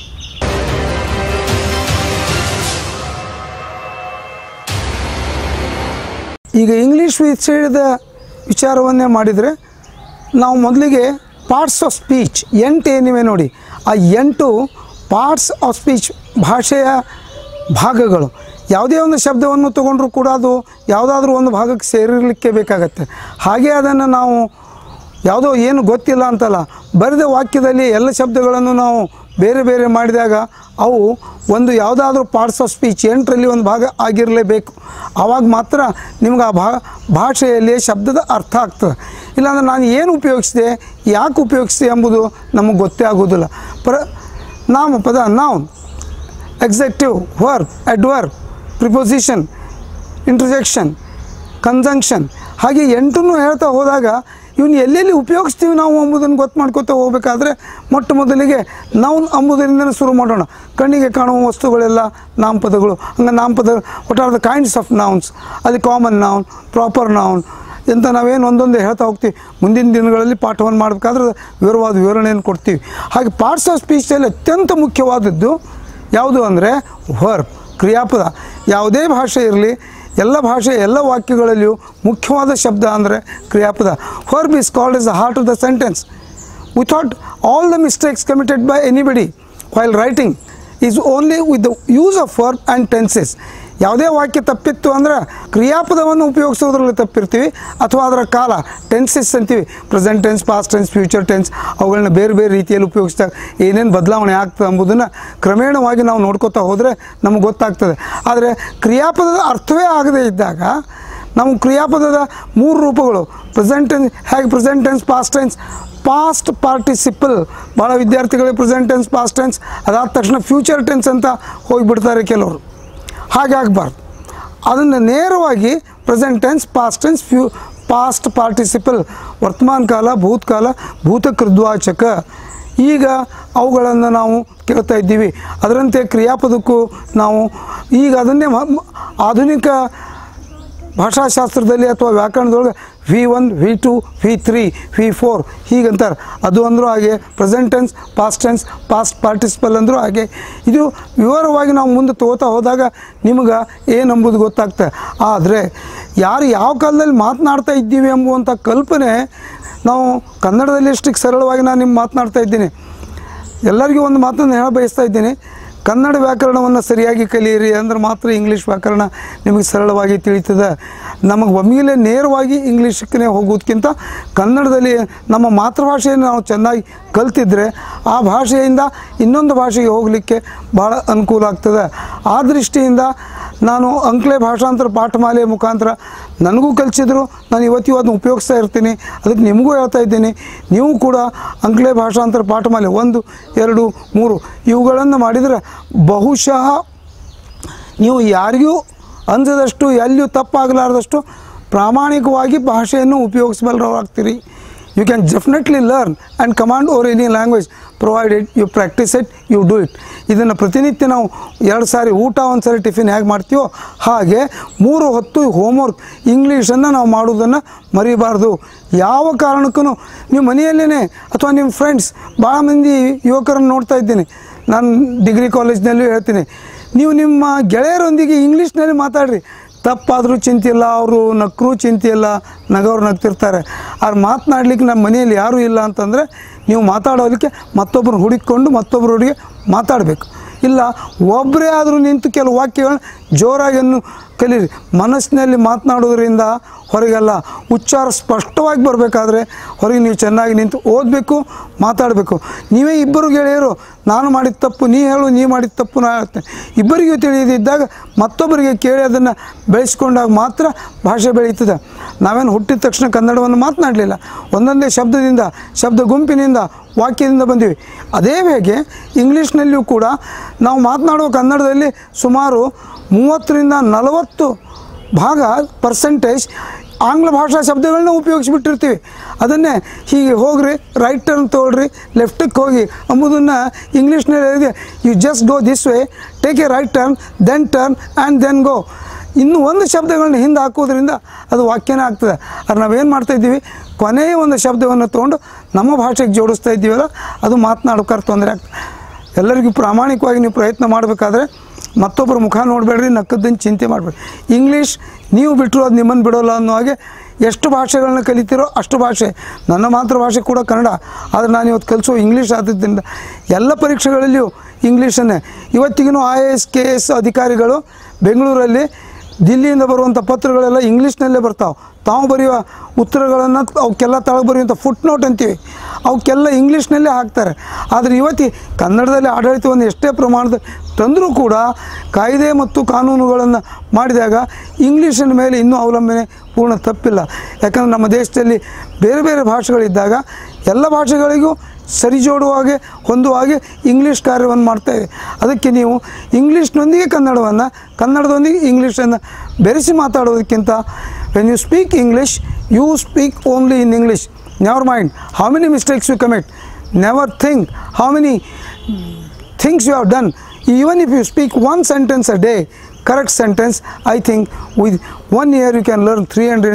B: ಈಗ ಇಂಗ್ಲೀಷ್ ವಿಷಯದ ವಿಚಾರವನ್ನೇ ಮಾಡಿದರೆ ನಾವು ಮೊದಲಿಗೆ ಪಾರ್ಟ್ಸ್ ಆಫ್ ಸ್ಪೀಚ್ ಎಂಟು ಏನಿವೆ ನೋಡಿ ಆ ಎಂಟು ಪಾರ್ಟ್ಸ್ ಆಫ್ ಸ್ಪೀಚ್ ಭಾಷೆಯ ಭಾಗಗಳು ಯಾವುದೇ ಒಂದು ಶಬ್ದವನ್ನು ತಗೊಂಡ್ರೂ ಕೂಡ ಅದು ಯಾವುದಾದ್ರೂ ಒಂದು ಭಾಗಕ್ಕೆ ಸೇರಿರಲಿಕ್ಕೆ ಬೇಕಾಗತ್ತೆ ಹಾಗೆ ಅದನ್ನು ನಾವು ಯಾವುದೋ ಏನು ಗೊತ್ತಿಲ್ಲ ಅಂತಲ್ಲ ಬರೆದ ವಾಕ್ಯದಲ್ಲಿ ಎಲ್ಲ ಶಬ್ದಗಳನ್ನು ನಾವು ಬೇರೆ ಬೇರೆ ಮಾಡಿದಾಗ ಅವು ಒಂದು ಯಾವುದಾದ್ರೂ ಪಾರ್ಟ್ಸ್ ಆಫ್ ಸ್ಪೀಚ್ ಎಂಟರಲ್ಲಿ ಒಂದು ಭಾಗ ಆಗಿರಲೇಬೇಕು ಆವಾಗ ಮಾತ್ರ ನಿಮ್ಗೆ ಆ ಭಾ ಭಾಷೆಯಲ್ಲಿ ಶಬ್ದದ ಅರ್ಥ ಆಗ್ತದೆ ಇಲ್ಲಾಂದ್ರೆ ನಾನು ಏನು ಉಪಯೋಗಿಸಿದೆ ಯಾಕೆ ಉಪಯೋಗಿಸಿದೆ ಎಂಬುದು ನಮಗೆ ಗೊತ್ತೇ ಆಗೋದಿಲ್ಲ ಪ್ರ ನಾಮಪದ noun adjective verb adverb preposition interjection conjunction ಹಾಗೆ ಎಂಟನ್ನು ಹೇಳ್ತಾ ಹೋದಾಗ ಇವನು ಎಲ್ಲೆಲ್ಲಿ ಉಪಯೋಗಿಸ್ತೀವಿ ನಾವು ಎಂಬುದನ್ನು ಗೊತ್ತು ಮಾಡ್ಕೊತಾ ಹೋಗಬೇಕಾದ್ರೆ ಮೊಟ್ಟ ಮೊದಲಿಗೆ ನೌನ್ ಅಂಬುದರಿಂದ ಶುರು ಮಾಡೋಣ ಕಣ್ಣಿಗೆ ಕಾಣುವ ವಸ್ತುಗಳೆಲ್ಲ ನಾಮಪದಗಳು ಹಂಗೆ ನಾಮಪದ what are the kinds of nouns ಅದು ಕಾಮನ್ ನೌನ್ ಪ್ರಾಪರ್ ನೌನ್ ಅಂತ ನಾವೇನು ಒಂದೊಂದು ಹೇಳ್ತಾ ಹೋಗ್ತೀವಿ ಮುಂದಿನ ದಿನಗಳಲ್ಲಿ ಪಾಠವನ್ನು ಮಾಡಬೇಕಾದ್ರೆ ವಿವರವಾದ ವಿವರಣೆಯನ್ನು ಕೊಡ್ತೀವಿ ಹಾಗೆ ಪಾರ್ಟ್ಸ್ ಆಫ್ ಸ್ಪೀಚಲ್ಲಿ ಅತ್ಯಂತ ಮುಖ್ಯವಾದದ್ದು ಯಾವುದು ಅಂದರೆ ವರ್ಬ್ ಕ್ರಿಯಾಪದ ಯಾವುದೇ ಭಾಷೆ ಇರಲಿ ಎಲ್ಲ ಭಾಷೆ ಎಲ್ಲ ವಾಕ್ಯಗಳಲ್ಲಿಯೂ ಮುಖ್ಯವಾದ ಶಬ್ದ ಅಂದರೆ ಕ್ರಿಯಾಪದ verb is called is the heart of the sentence without all the mistakes committed by anybody while writing is only with the use of verb and tenses ಯಾವುದೇ ವಾಕ್ಯ ತಪ್ಪಿತ್ತು ಅಂದ್ರೆ ಕ್ರಿಯಾಪದವನ್ನು ಉಪಯೋಗಿಸೋದ್ರಲ್ಲಿ ತಪ್ಪಿರ್ತೀವಿ ಅಥವಾ ಅದರ ಕಾಲ ಟೆನ್ಸಸ್ ಅಂತೀವಿ present tense past tense future tense ಅವುಗಳನ್ನ ಬೇರೆ ಬೇರೆ ರೀತಿಯಲ್ಲಿ ಉಪಯೋಗಿಸಿದಾಗ ಏನೇನು ಬದಲಾವಣೆ ಆಗ್ತದೆ ಎಂಬುದನ್ನು ಕ್ರಮೇಣವಾಗಿ ನಾವು ನೋಡ್ಕೋತಾ ಹೋದರೆ ನಮಗೆ ಗೊತ್ತಾಗ್ತದೆ ಆದರೆ ಕ್ರಿಯಾಪದದ ಅರ್ಥವೇ ಆಗದೇ ಇದ್ದಾಗ ನಮ್ಮ ಕ್ರಿಯಾಪದದ ಮೂರು ರೂಪಗಳು ಪ್ರೆಸೆಂಟ್ ಟೆನ್ಸ್ ಹೇಗೆ present tense past tense past participle ಭಾಳ ವಿದ್ಯಾರ್ಥಿಗಳಿಗೆ ಪ್ರೆಸೆಂಟ್ ಟೆನ್ಸ್ ಪಾಸ್ಟ್ ಟೆನ್ಸ್ ಅದಾದ ತಕ್ಷಣ ಫ್ಯೂಚರ್ ಟೆನ್ಸ್ ಅಂತ ಹೋಗಿಬಿಡ್ತಾರೆ ಕೆಲವರು ಹಾಗಾಗಬಾರ್ದು ಅದನ್ನು ನೇರವಾಗಿ present tense past tense few past participle ವರ್ತಮಾನ ಕಾಲ ಭೂತಕಾಲ ಭೂತಕೃದ್ವಾಚಕ ಈಗ ಅವುಗಳನ್ನು ನಾವು ಕೇಳ್ತಾ ಇದ್ದೀವಿ ಅದರಂತೆ ಕ್ರಿಯಾಪದಕ್ಕೂ ನಾವು ಈಗ ಅದನ್ನೇ ಮ- ಮ- ಆಧುನಿಕ ಭಾಷಾಶಾಸ್ತ್ರದಲ್ಲಿ ಅಥವಾ ವ್ಯಾಕರಣದೊಳಗೆ V one V two V three V four ಹೀಗಂತಾರೆ ಅದು ಅಂದರೂ ಹಾಗೆ present tense past tense past participle ಅಂದರೂ ಹಾಗೆ ಇದು ವಿವರವಾಗಿ ನಾವು ಮುಂದೆ ತಗೋತಾ ಹೋದಾಗ ನಿಮ್ಗೆ ಏನಂಬುದು ಗೊತ್ತಾಗ್ತದೆ ಆದರೆ ಯಾರು ಯಾವ ಕಾಲದಲ್ಲಿ ಮಾತನಾಡ್ತಾ ಇದ್ದೀವಿ ಎಂಬುವಂಥ ಕಲ್ಪನೆ ನಾವು ಕನ್ನಡದಲ್ಲಿ ಎಷ್ಟಕ್ಕೆ ಸರಳವಾಗಿ ನಾನು ನಿಮ್ಮ ಮಾತನಾಡ್ತಾ ಇದ್ದೀನಿ ಎಲ್ಲರಿಗೂ ಒಂದು ಮಾತನ್ನು ಹೇಳ ಬಯಸ್ತಾ ಇದ್ದೀನಿ ಕನ್ನಡ ವ್ಯಾಕರಣವನ್ನು ಸರಿಯಾಗಿ ಕಲಿಯಿರಿ ಅಂದ್ರೆ ಮಾತ್ರ ಇಂಗ್ಲೀಷ್ ವ್ಯಾಕರಣ ನಿಮಗೆ ಸರಳವಾಗಿ ತಿಳಿತದೆ ನಮಗೆ ಒಮ್ಮೆಲೇ ನೇರವಾಗಿ ಇಂಗ್ಲೀಷಕ್ಕೆ ಹೋಗೋದಕ್ಕಿಂತ ಕನ್ನಡದಲ್ಲಿ ನಮ್ಮ ಮಾತೃಭಾಷೆಯನ್ನು ನಾವು ಚೆನ್ನಾಗಿ ಕಲ್ತಿದ್ರೆ ಆ ಭಾಷೆಯಿಂದ ಇನ್ನೊಂದು ಭಾಷೆಗೆ ಹೋಗಲಿಕ್ಕೆ ಭಾಳ ಅನುಕೂಲ ಆಗ್ತದೆ ಆ ದೃಷ್ಟಿಯಿಂದ ನಾನು ಅಂಕ್ಲೆ ಭಾಷಾಂತರ ಪಾಠಮಾಲೆಯ ಮುಖಾಂತರ ನನಗೂ ಕಲಿಸಿದ್ರು ನಾನು ಇವತ್ತು ಅದನ್ನು ಉಪಯೋಗಿಸ್ತಾ ಇರ್ತೀನಿ ಅದಕ್ಕೆ ನಿಮಗೂ ಹೇಳ್ತಾ ಇದ್ದೀನಿ ನೀವು ಕೂಡ ಅಂಕ್ಲೆ ಭಾಷಾಂತರ ಪಾಠಮಾಲೆ ಒಂದು ಎರಡು ಮೂರು ಇವುಗಳನ್ನು ಮಾಡಿದರೆ ಬಹುಶಃ ನೀವು ಯಾರಿಗೂ ಅಂಜದಷ್ಟು ಎಲ್ಲಿಯೂ ತಪ್ಪಾಗಲಾರ್ದಷ್ಟು ಪ್ರಾಮಾಣಿಕವಾಗಿ ಭಾಷೆಯನ್ನು ಉಪಯೋಗಿಸಬಲ್ಲರಾಗ್ತೀರಿ you can definitely learn and command or any language provided you practice it you do it ಇದನ್ನು ಪ್ರತಿನಿತ್ಯ ನಾವು ಎರಡು ಸಾರಿ ಊಟ ಒಂದು ಸಾರಿ ಟಿಫಿನ್ ಹೇಗೆ ಮಾಡ್ತೀವೋ ಹಾಗೆ ಮೂರು ಹೊತ್ತು ಹೋಮ್ವರ್ಕ್ ಇಂಗ್ಲೀಷನ್ನು ನಾವು ಮಾಡೋದನ್ನು ಮರಿಬಾರ್ದು ಯಾವ ಕಾರಣಕ್ಕೂ ನೀವು ಮನೆಯಲ್ಲೇ ಅಥವಾ ನಿಮ್ಮ ಫ್ರೆಂಡ್ಸ್ ಭಾಳ ಮಂದಿ ಯುವಕರನ್ನು ನೋಡ್ತಾ ಇದ್ದೀನಿ ನಾನು ಡಿಗ್ರಿ ಕಾಲೇಜ್ನಲ್ಲೂ ಹೇಳ್ತೀನಿ ನೀವು ನಿಮ್ಮ ಗೆಳೆಯರೊಂದಿಗೆ ಇಂಗ್ಲೀಷ್ನಲ್ಲಿ ಮಾತಾಡ್ರಿ ತಪ್ಪಾದರೂ ಚಿಂತಿಲ್ಲ ಅವರು ನಕ್ಕರೂ ಚಿಂತಿಲ್ಲ ನಗವ್ರು ನಗ್ತಿರ್ತಾರೆ ಅವ್ರು ಮಾತನಾಡ್ಲಿಕ್ಕೆ ನಮ್ಮ ಮನೆಯಲ್ಲಿ ಯಾರೂ ಇಲ್ಲ ಅಂತಂದರೆ ನೀವು ಮಾತಾಡೋದಕ್ಕೆ ಮತ್ತೊಬ್ಬರು ಹುಡುಕೊಂಡು ಮತ್ತೊಬ್ಬರೊಟ್ಟಿಗೆ ಮಾತಾಡಬೇಕು ಇಲ್ಲ ಒಬ್ಬರೇ ಆದರೂ ನಿಂತು ಕೆಲವು ವಾಕ್ಯಗಳನ್ನ ಜೋರಾಗಿ ಅನ್ನು ಕಲೀರಿ ಮನಸ್ಸಿನಲ್ಲಿ ಮಾತನಾಡೋದ್ರಿಂದ ಹೊರಗೆಲ್ಲ ಉಚ್ಚಾರ ಸ್ಪಷ್ಟವಾಗಿ ಬರಬೇಕಾದ್ರೆ ಹೊರಗೆ ನೀವು ಚೆನ್ನಾಗಿ ನಿಂತು ಓದಬೇಕು ಮಾತಾಡಬೇಕು ನೀವೇ ಇಬ್ಬರು ಗೆಳೆಯರು ನಾನು ಮಾಡಿದ ತಪ್ಪು ನೀ ಹೇಳು ನೀ ಮಾಡಿದ ತಪ್ಪು ನಾ ಹೇಳ್ತೇನೆ ಇಬ್ಬರಿಗೂ ತಿಳಿಯದಿದ್ದಾಗ ಮತ್ತೊಬ್ಬರಿಗೆ ಕೇಳಿ ಅದನ್ನು ಬೆಳೆಸ್ಕೊಂಡಾಗ ಮಾತ್ರ ಭಾಷೆ ಬೆಳೀತದೆ ನಾವೇನು ಹುಟ್ಟಿದ ತಕ್ಷಣ ಕನ್ನಡವನ್ನು ಮಾತನಾಡಲಿಲ್ಲ ಒಂದೊಂದೇ ಶಬ್ದದಿಂದ ಶಬ್ದ ಗುಂಪಿನಿಂದ ವಾಕ್ಯದಿಂದ ಬಂದಿವಿ ಅದೇ ಹೇಗೆ ಇಂಗ್ಲೀಷ್ನಲ್ಲಿಯೂ ಕೂಡ ನಾವು ಮಾತನಾಡುವ ಕನ್ನಡದಲ್ಲಿ ಸುಮಾರು ಮೂವತ್ತರಿಂದ ನಲವತ್ತು ಭಾಗ ಪರ್ಸೆಂಟೇಜ್ ಆಂಗ್ಲ ಭಾಷಾ ಶಬ್ದಗಳನ್ನ ಉಪಯೋಗಿಸ್ಬಿಟ್ಟಿರ್ತೀವಿ ಅದನ್ನೇ ಹೀಗೆ ಹೋಗ್ರಿ ರೈಟ್ ಟರ್ನ್ ತೊಗೊಳ್ರಿ ಲೆಫ್ಟಿಗೆ ಹೋಗಿ ಎಂಬುದನ್ನು ಇಂಗ್ಲೀಷ್ನಲ್ಲಿ ಹೇಳಿದೆ you just go this way take a right turn then turn and then go ಇನ್ನು ಒಂದು ಶಬ್ದಗಳನ್ನ ಹಿಂದೆ ಹಾಕೋದ್ರಿಂದ ಅದು ವಾಕ್ಯನೇ ಆಗ್ತದೆ ಅದು ನಾವೇನು ಮಾಡ್ತಾಯಿದ್ದೀವಿ ಕೊನೆಯ ಒಂದು ಶಬ್ದವನ್ನು ತೊಗೊಂಡು ನಮ್ಮ ಭಾಷೆಗೆ ಜೋಡಿಸ್ತಾ ಇದ್ದೀವಲ್ಲ ಅದು ಮಾತನಾಡೋಕ್ಕಾರೆ ತೊಂದರೆ ಆಗ್ತದೆ ಎಲ್ಲರಿಗೂ ಪ್ರಾಮಾಣಿಕವಾಗಿ ನೀವು ಪ್ರಯತ್ನ ಮಾಡಬೇಕಾದ್ರೆ ಮತ್ತೊಬ್ಬರ ಮುಖ ನೋಡಬೇಡ್ರಿ ನಕ್ಕದ್ದನ್ನು ಚಿಂತೆ ಮಾಡಬೇಡಿ ಇಂಗ್ಲೀಷ್ ನೀವು ಬಿಟ್ಟರು ಅದು ನಿಮ್ಮನ್ನು ಬಿಡೋಲ್ಲ ಅನ್ನೋ ಹಾಗೆ ಎಷ್ಟು ಭಾಷೆಗಳನ್ನ ಕಲಿತೀರೋ ಅಷ್ಟು ಭಾಷೆ ನನ್ನ ಮಾತೃಭಾಷೆ ಕೂಡ ಕನ್ನಡ ಆದರೆ ನಾನು ಇವತ್ತು ಕಲಿಸೋ ಇಂಗ್ಲೀಷ್ ಆದದ್ದರಿಂದ ಎಲ್ಲ ಪರೀಕ್ಷೆಗಳಲ್ಲಿಯೂ ಇಂಗ್ಲೀಷನ್ನೇ ಇವತ್ತಿಗೂ I A S K S ಅಧಿಕಾರಿಗಳು ಬೆಂಗಳೂರಲ್ಲಿ ದಿಲ್ಲಿಯಿಂದ ಬರುವಂಥ ಪತ್ರಗಳೆಲ್ಲ ಇಂಗ್ಲೀಷ್ನಲ್ಲೇ ಬರ್ತಾವೆ ತಾವು ಬರೆಯುವ ಉತ್ತರಗಳನ್ನು ಅವಕ್ಕೆಲ್ಲ ತಳಗೆ ಬರೆಯುವಂಥ ಫುಟ್ ನೋಟ್ ಅಂತೀವಿ ಅವಕ್ಕೆಲ್ಲ ಇಂಗ್ಲೀಷ್ನಲ್ಲೇ ಹಾಕ್ತಾರೆ ಆದರೆ ಇವತ್ತಿ ಕನ್ನಡದಲ್ಲಿ ಆಡಳಿತವನ್ನು ಎಷ್ಟೇ ಪ್ರಮಾಣದಲ್ಲಿ ತಂದರೂ ಕೂಡ ಕಾಯ್ದೆ ಮತ್ತು ಕಾನೂನುಗಳನ್ನು ಮಾಡಿದಾಗ ಇಂಗ್ಲೀಷಿನ ಮೇಲೆ ಇನ್ನೂ ಅವಲಂಬನೆ ಪೂರ್ಣ ತಪ್ಪಿಲ್ಲ ಯಾಕಂದರೆ ನಮ್ಮ ದೇಶದಲ್ಲಿ ಬೇರೆ ಬೇರೆ ಭಾಷೆಗಳಿದ್ದಾಗ ಎಲ್ಲ ಭಾಷೆಗಳಿಗೂ ಸರಿಜೋಡುವ ಹಾಗೆ ಹೊಂದುವ ಹಾಗೆ ಇಂಗ್ಲೀಷ್ ಕಾರ್ಯವನ್ನು ಮಾಡ್ತಾಯಿದೆ ಅದಕ್ಕೆ ನೀವು ಇಂಗ್ಲೀಷ್ನೊಂದಿಗೆ ಕನ್ನಡವನ್ನು ಕನ್ನಡದೊಂದಿಗೆ ಇಂಗ್ಲೀಷನ್ನು ಬೆರೆಸಿ ಮಾತಾಡೋದಕ್ಕಿಂತ when you speak English you speak only in English never mind how many mistakes you commit never think how many things you have done even if you speak one sentence a day correct sentence i think with one year you can learn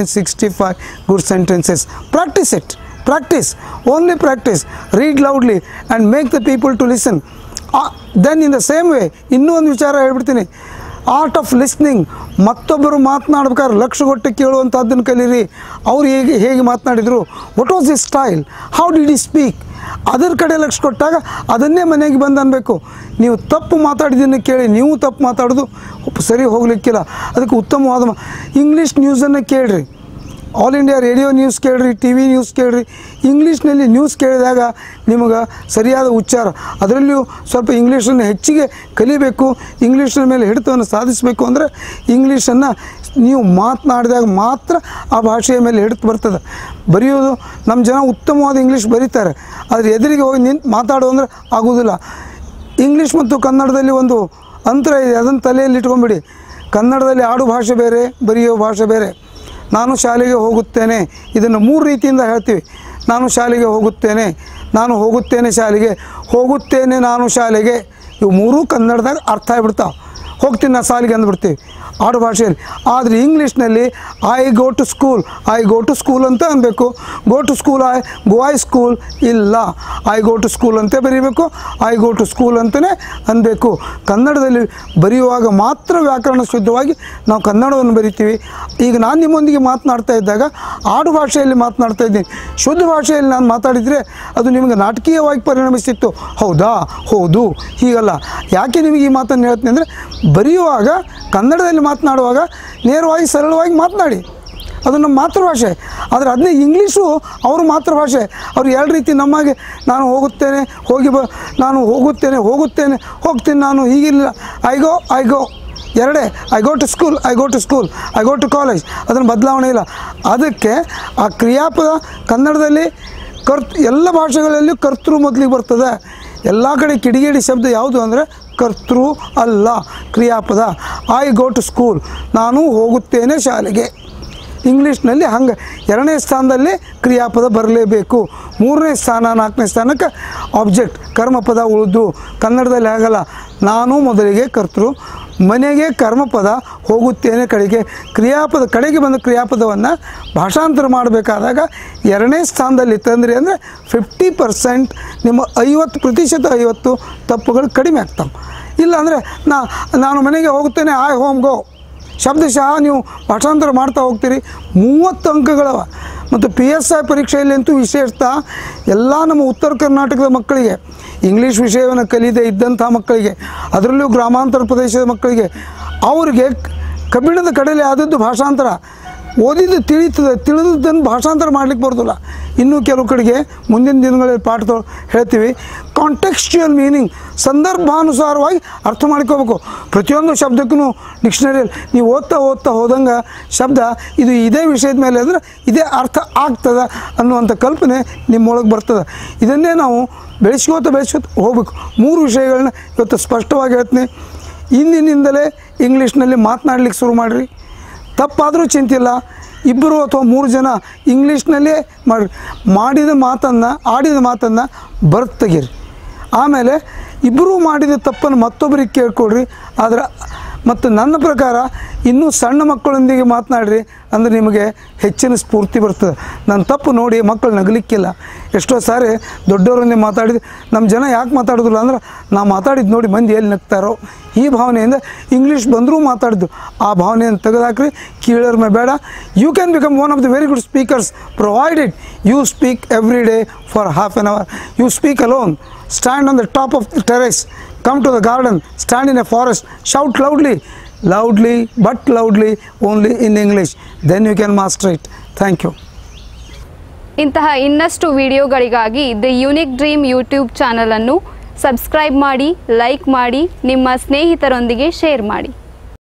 B: 365 good sentences practice it practice only practice read loudly and make the people to listen Ah, then in the same way ಇನ್ನೂ ಒಂದು ವಿಚಾರ ಹೇಳ್ಬಿಡ್ತೀನಿ ಆರ್ಟ್ ಆಫ್ ಲಿಸ್ನಿಂಗ್ ಮತ್ತೊಬ್ಬರು ಮಾತನಾಡ್ಬೇಕಾದ್ರೆ ಲಕ್ಷ ಕೊಟ್ಟು ಕೇಳುವಂಥದ್ದನ್ನು ಕಲೀರಿ ಅವ್ರು ಹೇಗೆ ಹೇಗೆ ಮಾತನಾಡಿದರು what was is style how did he speak ಅದರ ಕಡೆ ಲಕ್ಷ ಕೊಟ್ಟಾಗ ಅದನ್ನೇ ಮನೆಗೆ ಬಂದು ಅನ್ಬೇಕು ನೀವು ತಪ್ಪು ಮಾತಾಡಿದ್ದನ್ನು ಕೇಳಿ ನೀವು ತಪ್ಪು ಮಾತಾಡೋದು ಸರಿ ಹೋಗಲಿಕ್ಕಿಲ್ಲ ಅದಕ್ಕೆ ಉತ್ತಮವಾದ ಮಾ- ಇಂಗ್ಲೀಷ್ ನ್ಯೂಸನ್ನು ಕೇಳ್ರಿ ಆಲ್ ಇಂಡಿಯಾ ರೇಡಿಯೋ ನ್ಯೂಸ್ ಕೇಳ್ರಿ ಟಿ ವಿ ನ್ಯೂಸ್ ಕೇಳ್ರಿ ಇಂಗ್ಲೀಷ್ನಲ್ಲಿ ನ್ಯೂಸ್ ಕೇಳಿದಾಗ ನಿಮಗೆ ಸರಿಯಾದ ಉಚ್ಚಾರ ಅದರಲ್ಲಿಯೂ ಸ್ವಲ್ಪ ಇಂಗ್ಲೀಷನ್ನು ಹೆಚ್ಚಿಗೆ ಕಲಿಬೇಕು ಇಂಗ್ಲೀಷಿನ ಮೇಲೆ ಹಿಡಿತವನ್ನು ಸಾಧಿಸಬೇಕು ಅಂದರೆ ಇಂಗ್ಲೀಷನ್ನು ನೀವು ಮಾತನಾಡಿದಾಗ ಮಾತ್ರ ಆ ಭಾಷೆಯ ಮೇಲೆ ಹಿಡಿತು ಬರ್ತದೆ ಬರೆಯೋದು ನಮ್ಮ ಜನ ಉತ್ತಮವಾದ ಇಂಗ್ಲೀಷ್ ಬರೀತಾರೆ ಆದರೆ ಎದುರಿಗೆ ಹೋಗಿ ನಿಂತು ಮಾತಾಡೋ ಅಂದರೆ ಆಗೋದಿಲ್ಲ ಇಂಗ್ಲೀಷ್ ಮತ್ತು ಕನ್ನಡದಲ್ಲಿ ಒಂದು ಅಂತರ ಇದೆ ಅದನ್ನು ತಲೆಯಲ್ಲಿ ಇಟ್ಕೊಂಬಿಡಿ ಕನ್ನಡದಲ್ಲಿ ಆಡು ಭಾಷೆ ಬೇರೆ ಬರೆಯೋ ಭಾಷೆ ಬೇರೆ ನಾನು ಶಾಲೆಗೆ ಹೋಗುತ್ತೇನೆ ಇದನ್ನು ಮೂರು ರೀತಿಯಿಂದ ಹೇಳ್ತೀವಿ ನಾನು ಶಾಲೆಗೆ ಹೋಗುತ್ತೇನೆ ನಾನು ಹೋಗುತ್ತೇನೆ ಶಾಲೆಗೆ ಹೋಗುತ್ತೇನೆ ನಾನು ಶಾಲೆಗೆ ಇವು ಮೂರೂ ಕನ್ನಡದಾಗ ಅರ್ಥ ಆಗಿಬಿಡ್ತಾವೆ ಹೋಗ್ತೀನಿ ನಾ ಶಾಲೆಗೆ ಅಂದ್ಬಿಡ್ತೀವಿ ಆಡು ಭಾಷೆಯಲ್ಲಿ ಆದರೆ ಇಂಗ್ಲೀಷ್ನಲ್ಲಿ I go to school I go to school ಅಂತ ಅನ್ಬೇಕು go to school I go I school ಇಲ್ಲ ಐ ಗೋ ಟು ಸ್ಕೂಲ್ ಅಂತ ಬರೀಬೇಕು ಐ ಗೋ ಟು ಸ್ಕೂಲ್ ಅಂತಲೇ ಅನ್ಬೇಕು ಕನ್ನಡದಲ್ಲಿ ಬರೆಯುವಾಗ ಮಾತ್ರ ವ್ಯಾಕರಣ ಶುದ್ಧವಾಗಿ ನಾವು ಕನ್ನಡವನ್ನು ಬರಿತೀವಿ ಈಗ ನಾನು ನಿಮ್ಮೊಂದಿಗೆ ಮಾತನಾಡ್ತಾ ಇದ್ದಾಗ ಆಡು ಭಾಷೆಯಲ್ಲಿ ಮಾತನಾಡ್ತಾ ಇದ್ದೀನಿ ಶುದ್ಧ ಭಾಷೆಯಲ್ಲಿ ನಾನು ಮಾತಾಡಿದರೆ ಅದು ನಿಮಗೆ ನಾಟಕೀಯವಾಗಿ ಪರಿಣಮಿಸಿತ್ತು ಹೌದಾ ಹೌದು ಹೀಗಲ್ಲ ಯಾಕೆ ನಿಮಗೆ ಈ ಮಾತನ್ನು ಹೇಳ್ತೀನಿ ಅಂದರೆ ಬರೆಯುವಾಗ ಕನ್ನಡದಲ್ಲಿ ಮಾತನಾಡುವಾಗ ನೇರವಾಗಿ ಸರಳವಾಗಿ ಮಾತನಾಡಿ ಅದು ನಮ್ಮ ಮಾತೃಭಾಷೆ ಆದರೆ ಅದನ್ನೇ ಇಂಗ್ಲೀಷು ಅವ್ರ ಮಾತೃಭಾಷೆ ಅವ್ರು ಎರಡು ರೀತಿ ನಮಗೆ ನಾನು ಹೋಗುತ್ತೇನೆ ಹೋಗಿ ಬ ನಾನು ಹೋಗುತ್ತೇನೆ ಹೋಗುತ್ತೇನೆ ಹೋಗ್ತೀನಿ ನಾನು ಹೀಗಿಲ್ಲ ಐ ಗೋ ಐ ಗೋ ಎರಡೇ I go to school I go to school I go to college ಅದನ್ನು ಬದಲಾವಣೆ ಇಲ್ಲ ಅದಕ್ಕೆ ಆ ಕ್ರಿಯಾಪದ ಕನ್ನಡದಲ್ಲಿ ಕರ್ತ್ ಎಲ್ಲ ಭಾಷೆಗಳಲ್ಲೂ ಕರ್ತೃ ಮೊದಲಿಗೆ ಬರ್ತದೆ ಎಲ್ಲ ಕಡೆ ಕಿಡಿಗೇಡಿ ಶಬ್ದ ಯಾವುದು ಅಂದರೆ ಕರ್ತೃ ಅಲ್ಲ ಕ್ರಿಯಾಪದ ಐ ಗೋ ಟು ಸ್ಕೂಲ್ ನಾನು ಹೋಗುತ್ತೇನೆ ಶಾಲೆಗೆ ಇಂಗ್ಲೀಷ್ನಲ್ಲಿ ಹಂಗೆ ಎರಡನೇ ಸ್ಥಾನದಲ್ಲಿ ಕ್ರಿಯಾಪದ ಬರಲೇಬೇಕು ಮೂರನೇ ಸ್ಥಾನ ನಾಲ್ಕನೇ ಸ್ಥಾನಕ್ಕೆ ಆಬ್ಜೆಕ್ಟ್ ಕರ್ಮಪದ ಉಳಿದು ಕನ್ನಡದಲ್ಲಿ ಆಗಲ್ಲ ನಾನು ಮೊದಲಿಗೆ ಕರ್ತೃ ಮನೆಗೆ ಕರ್ಮಪದ ಹೋಗುತ್ತೇನೆ ಕಡೆಗೆ ಕ್ರಿಯಾಪದ ಕಡೆಗೆ ಬಂದ ಕ್ರಿಯಾಪದವನ್ನು ಭಾಷಾಂತರ ಮಾಡಬೇಕಾದಾಗ ಎರಡನೇ ಸ್ಥಾನದಲ್ಲಿ ತಂದ್ರಿ ಅಂದರೆ ಫಿಫ್ಟಿ ಪರ್ಸೆಂಟ್ ನಿಮ್ಮ ಐವತ್ತು ಪ್ರತಿಶತ ಐವತ್ತು ತಪ್ಪುಗಳು ಕಡಿಮೆ ಆಗ್ತವೆ ಇಲ್ಲಾಂದರೆ ನಾ ನಾನು ಮನೆಗೆ ಹೋಗುತ್ತೇನೆ ಐ ಹೋಮ್ ಗೋ ಶಬ್ದಶಃ ನೀವು ಭಾಷಾಂತರ ಮಾಡ್ತಾ ಹೋಗ್ತೀರಿ ಮೂವತ್ತು ಅಂಕಗಳವ ಮತ್ತು ಪಿ ಎಸ್ ಐ ಪರೀಕ್ಷೆಯಲ್ಲಂತೂ ವಿಶೇಷತ ಎಲ್ಲ ನಮ್ಮ ಉತ್ತರ ಕರ್ನಾಟಕದ ಮಕ್ಕಳಿಗೆ ಇಂಗ್ಲೀಷ್ ವಿಷಯವನ್ನು ಕಲಿಯದೇ ಇದ್ದಂಥ ಮಕ್ಕಳಿಗೆ ಅದರಲ್ಲೂ ಗ್ರಾಮಾಂತರ ಪ್ರದೇಶದ ಮಕ್ಕಳಿಗೆ ಅವರಿಗೆ ಕಬ್ಬಿಣದ ಕಡಲೆ ಆದದ್ದು ಭಾಷಾಂತರ ಓದಿದ್ದು ತಿಳಿತದೆ ತಿಳಿದದ್ದನ್ನು ಭಾಷಾಂತರ ಮಾಡ್ಲಿಕ್ಕೆ ಬರೋದಿಲ್ಲ ಇನ್ನೂ ಕೆಲವು ಕಡೆಗೆ ಮುಂದಿನ ದಿನಗಳಲ್ಲಿ ಪಾಠದೊಳಗೆ ಹೇಳ್ತೀವಿ ಕಾಂಟೆಕ್ಸ್ಚುಯಲ್ ಮೀನಿಂಗ್ ಸಂದರ್ಭಾನುಸಾರವಾಗಿ ಅರ್ಥ ಮಾಡ್ಕೋಬೇಕು ಪ್ರತಿಯೊಂದು ಶಬ್ದಕ್ಕೂ ಡಿಕ್ಷನರಿಯಲ್ಲಿ ನೀವು ಓದ್ತಾ ಓದ್ತಾ ಹೋದಂಗೆ ಶಬ್ದ ಇದು ಇದೇ ವಿಷಯದ ಮೇಲೆ ಅಂದರೆ ಇದೇ ಅರ್ಥ ಆಗ್ತದ ಅನ್ನುವಂಥ ಕಲ್ಪನೆ ನಿಮ್ಮೊಳಗೆ ಬರ್ತದೆ ಇದನ್ನೇ ನಾವು ಬೆಳೆಸ್ಕೋತ ಬೆಳೆಸ್ಕೋತ ಹೋಗ್ಬೇಕು ಮೂರು ವಿಷಯಗಳನ್ನ ಇವತ್ತು ಸ್ಪಷ್ಟವಾಗಿ ಹೇಳ್ತೀನಿ ಇಂದಿನಿಂದಲೇ ಇಂಗ್ಲೀಷ್ನಲ್ಲಿ ಮಾತನಾಡ್ಲಿಕ್ಕೆ ಶುರು ಮಾಡಿರಿ ತಪ್ಪಾದರೂ ಚಿಂತಿಲ್ಲ ಇಬ್ಬರು ಅಥವಾ ಮೂರು ಜನ ಇಂಗ್ಲೀಷ್ನಲ್ಲೇ ಮಾಡಿ ಮಾಡಿದ ಮಾತನ್ನು ಆಡಿದ ಮಾತನ್ನು ಬರ್ತ್ ತೆಗೀರಿ ಆಮೇಲೆ ಇಬ್ಬರೂ ಮಾಡಿದ ತಪ್ಪನ್ನು ಮತ್ತೊಬ್ಬರಿಗೆ ಕೇಳ್ಕೊಡ್ರಿ ಆದರೆ ಮತ್ತು ನನ್ನ ಪ್ರಕಾರ ಇನ್ನೂ ಸಣ್ಣ ಮಕ್ಕಳೊಂದಿಗೆ ಮಾತನಾಡ್ರಿ ಅಂದರೆ ನಿಮಗೆ ಹೆಚ್ಚಿನ ಸ್ಫೂರ್ತಿ ಬರ್ತದೆ ನನ್ನ ತಪ್ಪು ನೋಡಿ ಮಕ್ಕಳು ನಗಲಿಕ್ಕಿಲ್ಲ ಎಷ್ಟೋ ಸಾರಿ ದೊಡ್ಡವರೊಂದಿಗೆ ಮಾತಾಡಿದ್ರೆ ನಮ್ಮ ಜನ ಯಾಕೆ ಮಾತಾಡೋದಿಲ್ಲ ಅಂದ್ರೆ ನಾ ಮಾತಾಡಿದ್ದು ನೋಡಿ ಮಂದಿ ಎಲ್ಲಿ ನಗ್ತಾರೋ ಈ ಭಾವನೆಯಿಂದ ಇಂಗ್ಲೀಷ್ ಬಂದರೂ ಮಾತಾಡಿದ್ದು ಆ ಭಾವನೆಯನ್ನು ತೆಗೆದಾಕ್ರಿ ಕೀಳರ್ಮೆ ಬೇಡ you can become one of the very good speakers provided you speak every day for half an hour you speak alone stand on the top of the terrace, come to the garden, stand in a forest, shout loudly, loudly but loudly only in English. Then you can master it. Thank you.
A: ಇಂತಹ ಇನ್ನಷ್ಟು ವಿಡಿಯೋಗಳಿಗಾಗಿ ದ ಯುನಿಕ್ ಡ್ರೀಮ್ ಯೂಟ್ಯೂಬ್ ಚಾನಲನ್ನು ಸಬ್ಸ್ಕ್ರೈಬ್ ಮಾಡಿ ಲೈಕ್ ಮಾಡಿ ನಿಮ್ಮ ಸ್ನೇಹಿತರೊಂದಿಗೆ ಶೇರ್ ಮಾಡಿ